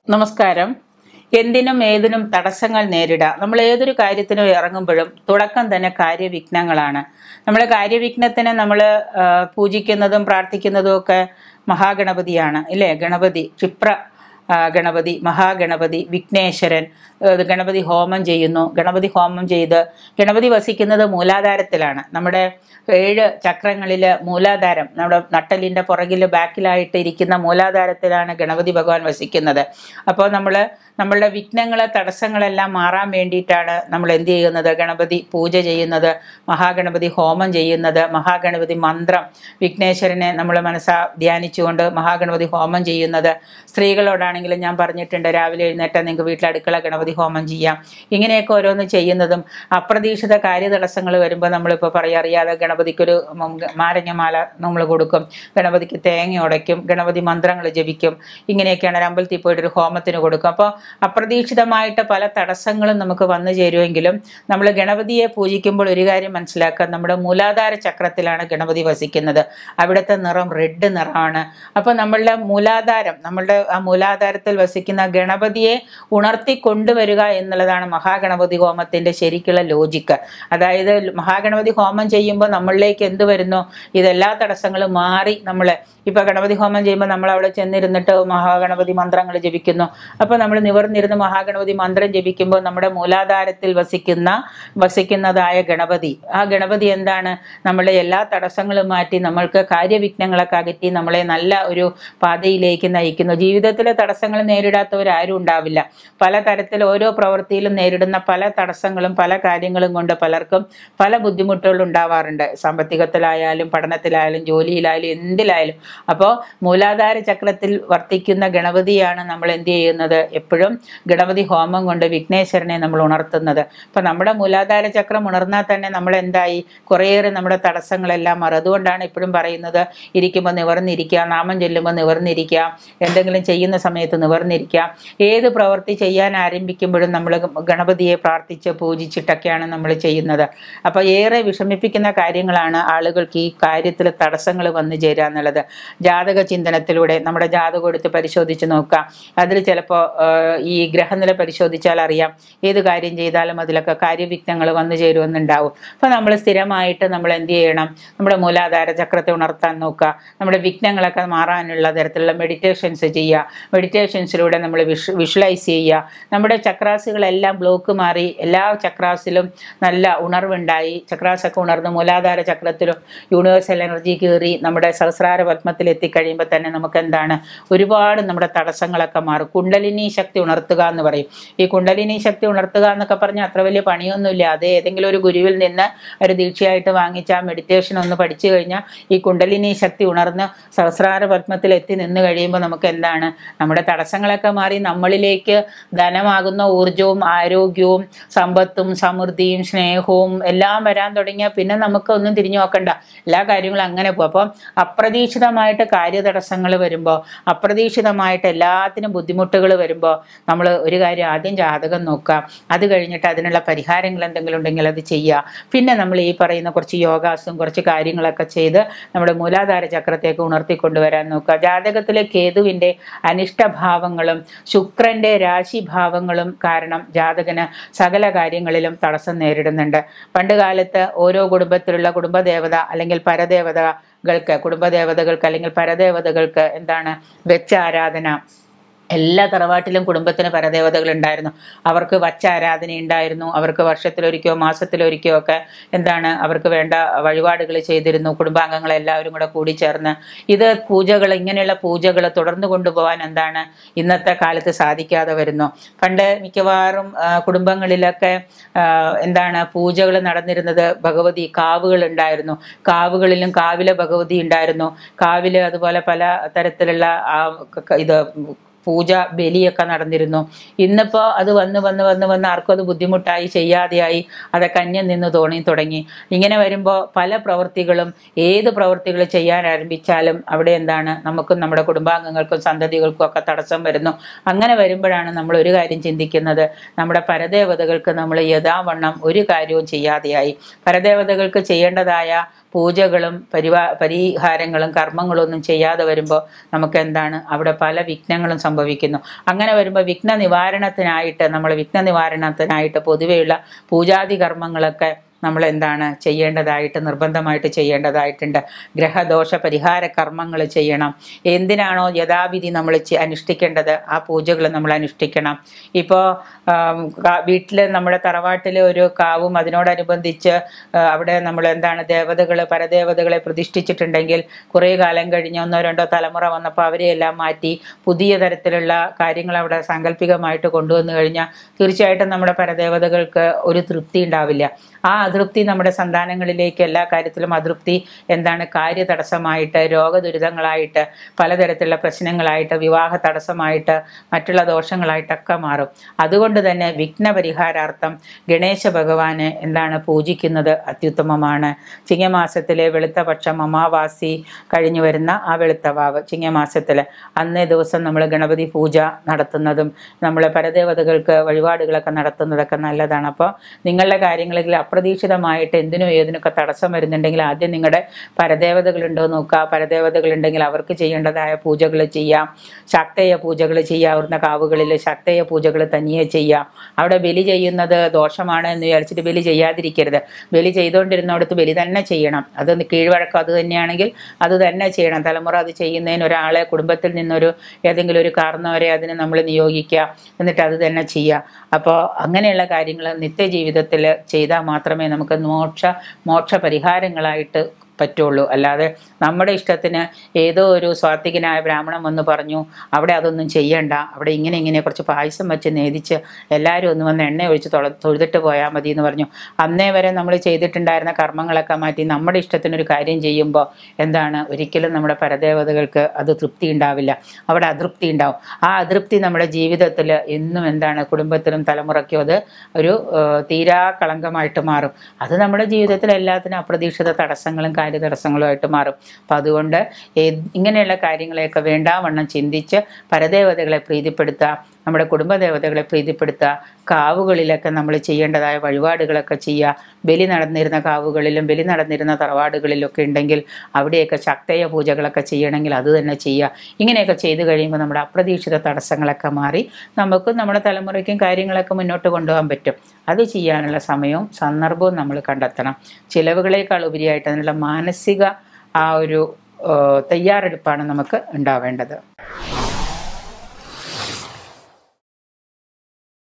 നമസ്കാരം എന്തിനും ഏതിനും തടസ്സങ്ങൾ നേരിടാം നമ്മൾ ഏതൊരു കാര്യത്തിനും ഇറങ്ങുമ്പോഴും തുടക്കം തന്നെ കാര്യവിഘ്നങ്ങളാണ് നമ്മൾ കാര്യവിഘ്നത്തിന് നമ്മൾ പൂജിക്കുന്നതും പ്രാർത്ഥിക്കുന്നതും ഒക്കെ മഹാഗണപതിയാണ് ഇല്ലേ ഗണപതി ക്ഷിപ്ര ആ, ഗണപതി മഹാഗണപതി വിഘ്നേശ്വരൻ ഏത് ഗണപതി ഹോമം ചെയ്യുന്നു ഗണപതി ഹോമം ചെയ്ത് ഗണപതി വസിക്കുന്നത് മൂലാധാരത്തിലാണ് നമ്മുടെ ഏഴ് ചക്രങ്ങളിൽ മൂലാധാരം നമ്മുടെ നട്ടലിൻ്റെ പുറകിൽ ബാക്കിലായിട്ട് ഇരിക്കുന്ന മൂലാധാരത്തിലാണ് ഗണപതി ഭഗവാൻ വസിക്കുന്നത് അപ്പോൾ നമ്മൾ നമ്മളുടെ വിഘ്നങ്ങളെ തടസ്സങ്ങളെല്ലാം മാറാൻ വേണ്ടിയിട്ടാണ് നമ്മൾ എന്ത് ചെയ്യുന്നത് ഗണപതി പൂജ ചെയ്യുന്നത് മഹാഗണപതി ഹോമം ചെയ്യുന്നത് മഹാഗണപതി മന്ത്രം വിഘ്നേശ്വരനെ നമ്മൾ മനസ്സാ ധ്യാനിച്ചുകൊണ്ട് മഹാഗണപതി ഹോമം ചെയ്യുന്നത് സ്ത്രീകളോടാണെങ്കിലും ഞാൻ പറഞ്ഞിട്ടുണ്ട് രാവിലെ എഴുന്നേറ്റാൽ നിങ്ങൾക്ക് വീട്ടിൽ അടുക്കള ഗണപതി ഹോമം ചെയ്യാം ഇങ്ങനെയൊക്കെ ഓരോന്ന് ചെയ്യുന്നതും അപ്രതീക്ഷിത കാര്യതടസ്സങ്ങൾ വരുമ്പോൾ നമ്മളിപ്പോൾ പറയാം അറിയാതെ ഗണപതിക്കൊരു മാരങ്ങമാല നമ്മൾ കൊടുക്കും ഗണപതിക്ക് തേങ്ങ ഉടയ്ക്കും ഗണപതി മന്ത്രങ്ങൾ ജപിക്കും ഇങ്ങനെയൊക്കെയാണ് ഒരു അമ്പലത്തിൽ പോയിട്ട് ഒരു ഹോമത്തിന് കൊടുക്കും അപ്പോൾ അപ്രതീക്ഷിതമായിട്ട് പല തടസ്സങ്ങളും നമുക്ക് വന്നു ചേരുമെങ്കിലും നമ്മൾ ഗണപതിയെ പൂജിക്കുമ്പോൾ ഒരു കാര്യം മനസ്സിലാക്കുക നമ്മുടെ മൂലാധാര ചക്രത്തിലാണ് ഗണപതി വസിക്കുന്നത് അവിടുത്തെ നിറം റെഡ് നിറമാണ് അപ്പോൾ നമ്മളുടെ മൂലാധാരം നമ്മളുടെ ആ മൂലാധാരത്തിൽ വസിക്കുന്ന ഗണപതിയെ ഉണർത്തി കൊണ്ടുവരിക എന്നുള്ളതാണ് മഹാഗണപതി ഹോമത്തിൻ്റെ ശരിക്കുള്ള ലോജിക്ക് അതായത് മഹാഗണപതി ഹോമം ചെയ്യുമ്പോൾ നമ്മളിലേക്ക് എന്ത് വരുന്നു ഇതെല്ലാ തടസ്സങ്ങളും മാറി നമ്മൾ ഇപ്പോൾ ഗണപതി ഹോമം ചെയ്യുമ്പോൾ നമ്മൾ അവിടെ ചെന്നിരുന്നിട്ട് മഹാഗണപതി മന്ത്രങ്ങൾ ജപിക്കുന്നു അപ്പോൾ നമ്മൾ നിവർന്നിരുന്ന് മഹാഗണപതി മന്ത്രം ജപിക്കുമ്പോൾ നമ്മുടെ മൂലാധാരത്തിൽ വസിക്കുന്ന വസിക്കുന്നതായ ഗണപതി ആ ഗണപതി എന്താണ് നമ്മളുടെ എല്ലാ തടസ്സങ്ങളും മാറ്റി നമ്മൾക്ക് കാര്യവിഘ്നങ്ങളൊക്കെ അകറ്റി നമ്മളെ നല്ല ഒരു പാതയിലേക്ക് നയിക്കുന്നു ജീവിതത്തിലെ തടസ്സങ്ങൾ നേരിടാത്തവരാരും ഉണ്ടാവില്ല പല തരത്തിൽ ഓരോ പ്രവൃത്തിയിലും നേരിടുന്ന പല തടസ്സങ്ങളും പല കാര്യങ്ങളും കൊണ്ട് പലർക്കും പല ബുദ്ധിമുട്ടുകളും ഉണ്ടാവാറുണ്ട് സാമ്പത്തികത്തിലായാലും പഠനത്തിലായാലും ജോലിയിലായാലും എന്തിലായാലും അപ്പോൾ മൂലാധാര ചക്രത്തിൽ വർത്തിക്കുന്ന ഗണപതിയാണ് നമ്മൾ എന്ത് ചെയ്യുന്നത് എപ്പോഴും ഗണപതി ഹോമം കൊണ്ട് വിഘ്നേശ്വരനെ നമ്മൾ ഉണർത്തുന്നത് അപ്പോൾ നമ്മുടെ മൂലാധാര ചക്രം ഉണർന്നാൽ തന്നെ നമ്മൾ എന്തായി കുറേയേറെ നമ്മുടെ തടസ്സങ്ങളെല്ലാം മാറും അതുകൊണ്ടാണ് എപ്പോഴും പറയുന്നത് ഇരിക്കുമ്പോൾ നിവർന്നിരിക്കുക നാമം ചൊല്ലുമ്പോൾ നിവർന്നിരിക്കുക എന്തെങ്കിലും ചെയ്യുന്ന സമയത്ത് നിവർന്നിരിക്കുക ഏത് പ്രവൃത്തി ചെയ്യാൻ ആരംഭിക്കുമ്പോഴും നമ്മൾ ഗണപതിയെ പ്രാർത്ഥിച്ച് പൂജിച്ചിട്ടൊക്കെയാണ് നമ്മൾ ചെയ്യുന്നത് അപ്പോൾ ഏറെ വിഷമിപ്പിക്കുന്ന കാര്യങ്ങളാണ് ആളുകൾക്ക് ഈ കാര്യത്തിൽ തടസ്സങ്ങൾ വന്നു ചേരുക എന്നുള്ളത് ജാതക ചിന്തനത്തിലൂടെ നമ്മുടെ ജാതകം എടുത്ത് പരിശോധിച്ച് നോക്കുക അതിൽ ചിലപ്പോൾ ഈ ഗ്രഹനില പരിശോധിച്ചാൽ അറിയാം ഏത് കാര്യം ചെയ്താലും അതിലൊക്കെ കാര്യവിഘ്നങ്ങൾ വന്നു ചേരുമെന്നുണ്ടാവും അപ്പോൾ നമ്മൾ സ്ഥിരമായിട്ട് നമ്മൾ എന്ത് ചെയ്യണം നമ്മുടെ മൂലാധാര ചക്രത്തെ ഉണർത്താൻ നോക്കുക നമ്മുടെ വിഘ്നങ്ങളൊക്കെ മാറാനുള്ള തരത്തിലുള്ള മെഡിറ്റേഷൻസ് ചെയ്യുക മെഡിറ്റേഷൻസിലൂടെ നമ്മൾ വിഷ് വിഷ്വലൈസ് ചെയ്യുക നമ്മുടെ ചക്രാസുകളെല്ലാം ബ്ലോക്ക് മാറി എല്ലാ ചക്രാസിലും നല്ല ഉണർവുണ്ടായി ചക്രാസൊക്കെ ഉണർന്ന് മൂലാധാര ചക്രത്തിലും യൂണിവേഴ്സൽ എനർജി കയറി നമ്മുടെ സഹസ്രാര പത്മത്തിൽ എത്തിക്കഴിയുമ്പോൾ തന്നെ നമുക്ക് എന്താണ് ഒരുപാട് നമ്മുടെ തടസ്സങ്ങളൊക്കെ മാറും കുണ്ടലിനി ശക്തി ഉണർത്തുക എന്ന് പറയും ഈ കുണ്ടലിനി ശക്തി ഉണർത്തുക എന്നൊക്കെ പറഞ്ഞാൽ അത്ര വലിയ പണിയൊന്നുമില്ല അത് ഏതെങ്കിലും ഒരു ഗുരുവിൽ നിന്ന് ഒരു ദീക്ഷയായിട്ട് വാങ്ങിച്ച ആ മെഡിറ്റേഷൻ ഒന്ന് പഠിച്ചു കഴിഞ്ഞാൽ ഈ കുണ്ടലിനി ശക്തി ഉണർന്ന് സഹസ്രാര പത്മത്തിൽ എത്തി നിന്ന് കഴിയുമ്പോൾ നമുക്ക് എന്താണ് നമ്മുടെ തടസ്സങ്ങളൊക്കെ മാറി നമ്മളിലേക്ക് ധനമാകുന്ന ഊർജവും ആരോഗ്യവും സമ്പത്തും സമൃദ്ധിയും സ്നേഹവും എല്ലാം വരാൻ തുടങ്ങിയാൽ പിന്നെ നമുക്ക് ഒന്നും തിരിഞ്ഞു നോക്കണ്ട എല്ലാ കാര്യങ്ങളും അങ്ങനെ പോകും അപ്പം അപ്രതീക്ഷിതമായിട്ട് കാര്യതടസ്സങ്ങൾ വരുമ്പോൾ അപ്രതീക്ഷിതമായിട്ട് എല്ലാത്തിനും ബുദ്ധിമുട്ടുകൾ വരുമ്പോൾ നമ്മൾ ഒരു കാര്യം ആദ്യം ജാതകം നോക്കുക അത് കഴിഞ്ഞിട്ട് അതിനുള്ള പരിഹാരങ്ങൾ എന്തെങ്കിലും ഉണ്ടെങ്കിൽ അത് ചെയ്യുക പിന്നെ നമ്മൾ ഈ പറയുന്ന കുറച്ച് യോഗാസും കുറച്ച് കാര്യങ്ങളൊക്കെ ചെയ്ത് നമ്മുടെ മൂലാധാര ചക്രത്തേക്ക് ഉണർത്തിക്കൊണ്ടുവരാൻ നോക്കുക ജാതകത്തിലെ കേതുവിൻ്റെ അനിഷ്ടഭാവങ്ങളും ശുക്രൻ്റെ രാശിഭാവങ്ങളും കാരണം ജാതകന് സകല കാര്യങ്ങളിലും തടസ്സം നേരിടുന്നുണ്ട് പണ്ട് കാലത്ത് ഓരോ കുടുംബത്തിലുള്ള കുടുംബദേവത അല്ലെങ്കിൽ പരദേവതകൾക്ക് കുടുംബദേവതകൾക്ക് അല്ലെങ്കിൽ പരദേവതകൾക്ക് എന്താണ് വെച്ച ആരാധന എല്ലാ തറവാട്ടിലും കുടുംബത്തിന് പരദേവതകൾ ഉണ്ടായിരുന്നു അവർക്ക് വച്ച ആരാധന ഉണ്ടായിരുന്നു അവർക്ക് വർഷത്തിലൊരിക്കോ മാസത്തിലൊരിക്കോ ഒക്കെ എന്താണ് അവർക്ക് വേണ്ട വഴിപാടുകൾ ചെയ്തിരുന്നു കുടുംബാംഗങ്ങളെല്ലാവരും കൂടെ കൂടിച്ചേർന്ന് ഇത് പൂജകൾ ഇങ്ങനെയുള്ള പൂജകൾ തുടർന്നു കൊണ്ടുപോകാൻ എന്താണ് ഇന്നത്തെ കാലത്ത് സാധിക്കാതെ വരുന്നു പണ്ട് മിക്കവാറും ആ, കുടുംബങ്ങളിലൊക്കെ ആ, എന്താണ് പൂജകൾ നടന്നിരുന്നത് ഭഗവതി കാവുകൾ ഉണ്ടായിരുന്നു കാവുകളിലും കാവിലെ ഭഗവതി ഉണ്ടായിരുന്നു കാവില് അതുപോലെ പല തരത്തിലുള്ള ആ, ക- ഇത് പൂജ ബലിയൊക്കെ നടന്നിരുന്നു ഇന്നിപ്പോൾ അത് വന്ന് വന്ന് വന്ന് വന്ന് ആർക്കും അത് ബുദ്ധിമുട്ടായി ചെയ്യാതെയായി അതൊക്കെ അന്യം നിന്ന് തോന്നി തുടങ്ങി ഇങ്ങനെ വരുമ്പോൾ പല പ്രവൃത്തികളും ഏത് പ്രവൃത്തികൾ ചെയ്യാൻ ആരംഭിച്ചാലും അവിടെ എന്താണ് നമുക്കും നമ്മുടെ കുടുംബാംഗങ്ങൾക്കും സന്തതികൾക്കും ഒക്കെ തടസ്സം വരുന്നു അങ്ങനെ വരുമ്പോഴാണ് നമ്മൾ ഒരു കാര്യം ചിന്തിക്കുന്നത് നമ്മുടെ പരദേവതകൾക്ക് നമ്മൾ യഥാവണ്ണം ഒരു കാര്യവും ചെയ്യാതെയായി പരദേവതകൾക്ക് ചെയ്യേണ്ടതായ പൂജകളും പരിവാ പരിഹാരങ്ങളും കർമ്മങ്ങളും ഒന്നും ചെയ്യാതെ വരുമ്പോൾ നമുക്ക് എന്താണ് അവിടെ പല വിഘ്നങ്ങളും സംഭവിക്കുന്നു അങ്ങനെ വരുമ്പോൾ വിഘ്ന നിവാരണത്തിനായിട്ട് നമ്മൾ വിഘ്ന നിവാരണത്തിനായിട്ട് പൊതുവെയുള്ള പൂജാതി കർമ്മങ്ങളൊക്കെ നമ്മൾ എന്താണ് ചെയ്യേണ്ടതായിട്ട് നിർബന്ധമായിട്ട് ചെയ്യേണ്ടതായിട്ടുണ്ട് ഗ്രഹദോഷ പരിഹാര കർമ്മങ്ങൾ ചെയ്യണം എന്തിനാണോ യഥാവിധി നമ്മൾ ചെ- അനുഷ്ഠിക്കേണ്ടത് ആ പൂജകൾ നമ്മൾ അനുഷ്ഠിക്കണം ഇപ്പോൾ വീട്ടിൽ നമ്മുടെ തറവാട്ടിൽ ഒരു കാവും അതിനോടനുബന്ധിച്ച് ആ, അവിടെ നമ്മൾ എന്താണ് ദേവതകൾ പരദേവതകളെ പ്രതിഷ്ഠിച്ചിട്ടുണ്ടെങ്കിൽ കുറേ കാലം കഴിഞ്ഞ് ഒന്നോ രണ്ടോ തലമുറ വന്നപ്പോൾ അവരെ എല്ലാം മാറ്റി പുതിയ തരത്തിലുള്ള കാര്യങ്ങൾ അവിടെ സാങ്കല്പികമായിട്ട് കൊണ്ടുവന്നു കഴിഞ്ഞാൽ തീർച്ചയായിട്ടും നമ്മുടെ പരദേവതകൾക്ക് ഒരു തൃപ്തി ഉണ്ടാവില്ല ആ അതൃപ്തി നമ്മുടെ സന്താനങ്ങളിലേക്ക് എല്ലാ കാര്യത്തിലും അതൃപ്തി എന്താണ് കാര്യ തടസ്സമായിട്ട് രോഗദുരിതങ്ങളായിട്ട് പലതരത്തിലുള്ള പ്രശ്നങ്ങളായിട്ട് വിവാഹ തടസ്സമായിട്ട് മറ്റുള്ള ദോഷങ്ങളായിട്ടൊക്കെ മാറും അതുകൊണ്ട് തന്നെ വിഘ്ന പരിഹാരാർത്ഥം ഗണേശ ഭഗവാനെ എന്താണ് പൂജിക്കുന്നത് അത്യുത്തമമാണ് ചിങ്ങമാസത്തിലെ വെളുത്ത പക്ഷം അമാവാസി കഴിഞ്ഞു വരുന്ന ആ വെളുത്ത വാവ് ചിങ്ങമാസത്തിൽ അന്നേ ദിവസം നമ്മൾ ഗണപതി പൂജ നടത്തുന്നതും നമ്മൾ പരദേവതകൾക്ക് വഴിപാടുകളൊക്കെ നടത്തുന്നതൊക്കെ നല്ലതാണ് അപ്പോൾ നിങ്ങളുടെ കാര്യങ്ങളിൽ അപ്രതീക്ഷിതമായിട്ട് എന്തിനും ഏതിനൊക്കെ തടസ്സം വരുന്നുണ്ടെങ്കിൽ ആദ്യം നിങ്ങളുടെ പരദേവതകളുണ്ടോ എന്ന് നോക്കുക പരദേവതകളുണ്ടെങ്കിൽ അവർക്ക് ചെയ്യേണ്ടതായ പൂജകൾ ചെയ്യാം ശക്തേയ പൂജകൾ ചെയ്യാവുന്ന കാവുകളിൽ ശക്തേയ പൂജകൾ തനിയെ ചെയ്യാം അവിടെ ബലി ചെയ്യുന്നത് ദോഷമാണ് എന്ന് വിചാരിച്ചിട്ട് ബലി ചെയ്യാതിരിക്കരുത് ബലി ചെയ്തുകൊണ്ടിരുന്നിടത്ത് ബലി തന്നെ ചെയ്യണം അത് കീഴ്വഴക്കം അത് തന്നെയാണെങ്കിൽ അത് തന്നെ ചെയ്യണം തലമുറ അത് ചെയ്യുന്നതിന് ഒരാളെ കുടുംബത്തിൽ നിന്നൊരു ഏതെങ്കിലും ഒരു കാരണവരെ അതിന് നമ്മൾ നിയോഗിക്കുക എന്നിട്ട് അത് തന്നെ ചെയ്യുക അപ്പോൾ അങ്ങനെയുള്ള കാര്യങ്ങൾ നിത്യജീവിതത്തിൽ ചെയ്താൽ മാത്രമേ നമുക്ക് മോക്ഷ മോക്ഷ പരിഹാരങ്ങളായിട്ട് പറ്റുള്ളൂ അല്ലാതെ നമ്മുടെ ഇഷ്ടത്തിന് ഏതോ ഒരു സ്വാത്വികനായ ബ്രാഹ്മണൻ വന്ന് പറഞ്ഞു അവിടെ അതൊന്നും ചെയ്യണ്ട അവിടെ ഇങ്ങനെ ഇങ്ങനെ കുറച്ച് പായസം വെച്ച് നേദിച്ച് എല്ലാവരും ഒന്ന് വന്ന് എണ്ണ ഒഴിച്ച് തൊഴ തൊഴുതിട്ട് പോയാൽ മതി എന്ന് പറഞ്ഞു അന്നേ വരെ നമ്മൾ ചെയ്തിട്ടുണ്ടായിരുന്ന കർമ്മങ്ങളൊക്കെ മാറ്റി നമ്മുടെ ഇഷ്ടത്തിനൊരു കാര്യം ചെയ്യുമ്പോൾ എന്താണ് ഒരിക്കലും നമ്മുടെ പരദേവതകൾക്ക് അത് തൃപ്തി ഉണ്ടാവില്ല അവിടെ അതൃപ്തി ഉണ്ടാവും ആ അതൃപ്തി നമ്മുടെ ജീവിതത്തിൽ എന്നും എന്താണ് കുടുംബത്തിലും തലമുറയ്ക്കും അത് ഒരു ഏഹ്, തീരാ കളങ്കമായിട്ട് മാറും അത് നമ്മുടെ ജീവിതത്തിൽ എല്ലാത്തിനും അപ്രതീക്ഷിത തടസ്സങ്ങളും കാര്യതടസ്സങ്ങളുമായിട്ട് മാറും അപ്പം അതുകൊണ്ട് ഏ- ഇങ്ങനെയുള്ള കാര്യങ്ങളെയൊക്കെ വേണ്ടാവണ്ണം ചിന്തിച്ച് പരദേവതകളെ പ്രീതിപ്പെടുത്തുക നമ്മുടെ കുടുംബദേവതകളെ പ്രീതിപ്പെടുത്തുക കാവുകളിലൊക്കെ നമ്മൾ ചെയ്യേണ്ടതായ വഴിപാടുകളൊക്കെ ചെയ്യുക ബലി നടന്നിരുന്ന കാവുകളിലും ബലി നടന്നിരുന്ന തറവാടുകളിലൊക്കെ ഉണ്ടെങ്കിൽ അവിടെയൊക്കെ ശക്തയ പൂജകളൊക്കെ ചെയ്യണമെങ്കിൽ അത് തന്നെ ചെയ്യുക ഇങ്ങനെയൊക്കെ ചെയ്തു കഴിയുമ്പോൾ നമ്മുടെ അപ്രതീക്ഷിത തടസ്സങ്ങളൊക്കെ മാറി നമുക്കും നമ്മുടെ തലമുറയ്ക്കും കാര്യങ്ങളൊക്കെ മുന്നോട്ട് കൊണ്ടുപോകാൻ പറ്റും അത് ചെയ്യാനുള്ള സമയവും സന്ദർഭവും നമ്മൾ കണ്ടെത്തണം ചിലവുകളേക്കാൾ ഉപരിയായിട്ട് അതിനുള്ള മാനസിക ആ ഒരു ഏഹ്, തയ്യാറെടുപ്പാണ് നമുക്ക് ഉണ്ടാവേണ്ടത്